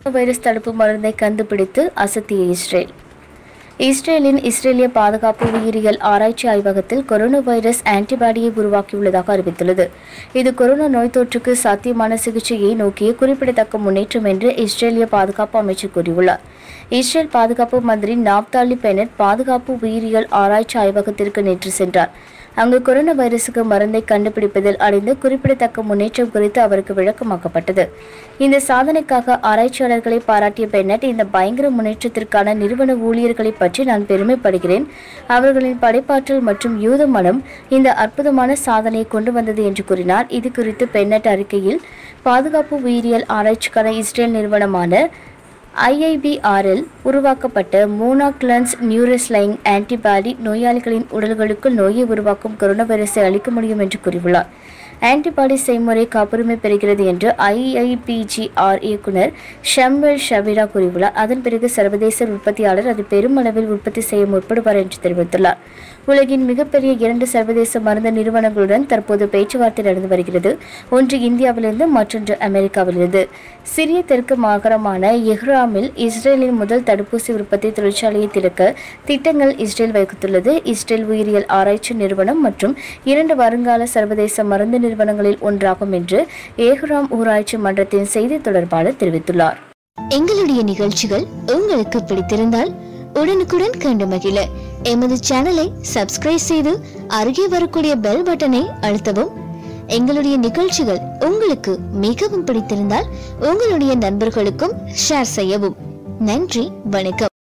virus தடுப்பு மருந்தை கண்டுபிடித்து அசத்திய இஸ்ரேல் இஸ்ரேலின் இஸ்ரேலிய பாதுகாப்பு உயிரியல் ஆராய்ச்சி ஆய்வகத்தில் கொரோனா வைரஸ் ஆன்டிபாடியை உருவாக்கியுள்ளதாக அறிவித்துள்ளது இது கொரோனா நோய் தொற்றுக்கு சாத்தியமான சிகிச்சையை நோக்கிய குறிப்பிடத்தக்க முன்னேற்றம் என்று இஸ்ரேலிய பாதுகாப்பு அமைச்சர் கூறியுள்ளார் இஸ்ரேல் பாதுகாப்பு மந்திரி நாப்தாலி பெனட் பாதுகாப்பு உயிரியல் ஆராய்ச்சி ஆய்வகத்திற்கு நேற்று சென்றார் அங்கு கொரோனா வைரசுக்கு மருந்தை கண்டுபிடிப்பதில் அடைந்த குறிப்பிடத்தக்க முன்னேற்றம் குறித்து அவருக்கு விளக்கமாக்கப்பட்டது இந்த சாதனைக்காக ஆராய்ச்சியாளர்களை பாராட்டிய பென்னட் இந்த பயங்கர முன்னேற்றத்திற்கான நிறுவன ஊழியர்களை பற்றி நான் பெருமைப்படுகிறேன் அவர்களின் படைப்பாற்றல் மற்றும் யூத மனம் இந்த அற்புதமான சாதனையை கொண்டு வந்தது என்று கூறினார் இது குறித்து பென்னட் அறிக்கையில் பாதுகாப்பு உயிரியல் ஆராய்ச்சிக்கான இஸ்ரேல் நிறுவனமான ஐஐபிஆரில் உருவாக்கப்பட்ட மோனாக்லன்ஸ் நியூரஸ்லைங் ஆன்டிபாடி நோயாளிகளின் உடல்களுக்குள் நோயை உருவாக்கும் கொரோனா வைரஸை அளிக்க முடியும் என்று கூறியுள்ளார் ஆன்டிபாடி செய்முறை காப்புரிமை பெறுகிறது என்று ஐஐபிஜிஆர் இயக்குனர் ஷம்வெல் ஷபிரா கூறியுள்ளார் அதன் பிறகு சர்வதேச உற்பத்தியாளர் அது பெருமளவில் உற்பத்தி செய்ய முற்படுவார் என்று தெரிவித்துள்ளார் உலகின் மிகப்பெரிய இரண்டு சர்வதேச மருந்து நிறுவனங்களுடன் தற்போது பேச்சுவார்த்தை நடந்து வருகிறது ஒன்று இந்தியாவிலிருந்து மற்றொன்று அமெரிக்காவிலிருந்து சிறிய தெற்கு மாகாணமான எஹ்ராமில் இஸ்ரேலின் முதல் தடுப்பூசி உற்பத்தி தொழிற்சாலையை திறக்க திட்டங்கள் இஸ்ரேல் வகுத்துள்ளது இஸ்ரேல் உயிரியல் ஆராய்ச்சி நிறுவனம் மற்றும் இரண்டு வருங்கால சர்வதேச மருந்து நிறுவனங்களில் ஒன்றாகும் என்று ஏஹ்ராம் ஊராட்சி மன்றத்தின் செய்தி தொடர்பாளர் தெரிவித்துள்ளார் எங்களுடைய நிகழ்ச்சிகள் உங்களுக்கு பிடித்திருந்தால் உடனுக்குடன் கண்டு மகிழ எமது சேனலை சப்ஸ்கிரைப் செய்து அருகே வரக்கூடிய பெல் பட்டனை அழுத்தவும் எங்களுடைய நிகழ்ச்சிகள் உங்களுக்கு மிகவும் பிடித்திருந்தால் உங்களுடைய நண்பர்களுக்கும் ஷேர் செய்யவும் நன்றி வணக்கம்